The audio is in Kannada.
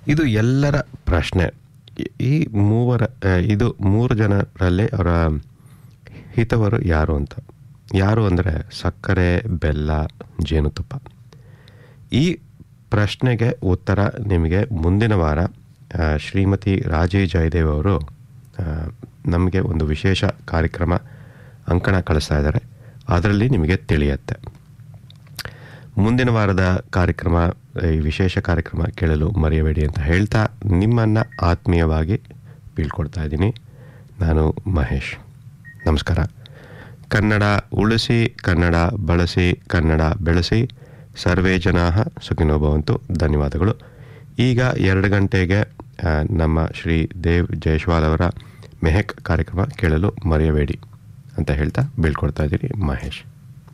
ಇದು ಎಲ್ಲರ ಪ್ರಶ್ನೆ ಈ- ಈ ಮೂವರ ಆ, ಇದು ಮೂರು ಜನರಲ್ಲಿ ಅವರ ಹಿತವರು ಯಾರು ಅಂತ ಯಾರು ಅಂದರೆ ಸಕ್ಕರೆ ಬೆಲ್ಲ ಜೇನುತುಪ್ಪ ಈ ಪ್ರಶ್ನೆಗೆ ಉತ್ತರ ನಿಮಗೆ ಮುಂದಿನ ವಾರ ಆ, ಶ್ರೀಮತಿ ರಾಜಿ ಜಯದೇವ್ ಅವರು ಆ, ನಮಗೆ ಒಂದು ವಿಶೇಷ ಕಾರ್ಯಕ್ರಮ ಅಂಕಣ ಕಳಿಸ್ತಾ ಇದ್ದಾರೆ ಅದರಲ್ಲಿ ನಿಮಗೆ ತಿಳಿಯುತ್ತೆ ಮುಂದಿನ ವಾರದ ಕಾರ್ಯಕ್ರಮ ಈ ವಿಶೇಷ ಕಾರ್ಯಕ್ರಮ ಕೇಳಲು ಮರೆಯಬೇಡಿ ಅಂತ ಹೇಳ್ತಾ ನಿಮ್ಮನ್ನು ಆತ್ಮೀಯವಾಗಿ ಬೀಳ್ಕೊಡ್ತಾ ಇದ್ದೀನಿ ನಾನು ಮಹೇಶ್ ನಮಸ್ಕಾರ ಕನ್ನಡ ಉಳಿಸಿ ಕನ್ನಡ ಬಳಸಿ ಕನ್ನಡ ಬೆಳೆಸಿ ಸರ್ವೇ ಜನಾ ಸುಖಿನೋ ಭವಂತು ಧನ್ಯವಾದಗಳು ಈಗ ಎರಡು ಗಂಟೆಗೆ ಆ, ನಮ್ಮ ಶ್ರೀ ದೇವ್ ಜೈಸ್ವಾಲ್ ಅವರ ಮೆಹಕ್ ಕಾರ್ಯಕ್ರಮ ಕೇಳಲು ಮರೆಯಬೇಡಿ ಅಂತ ಹೇಳ್ತಾ ಬೀಳ್ಕೊಡ್ತಾ ಇದ್ದೀನಿ ಮಹೇಶ್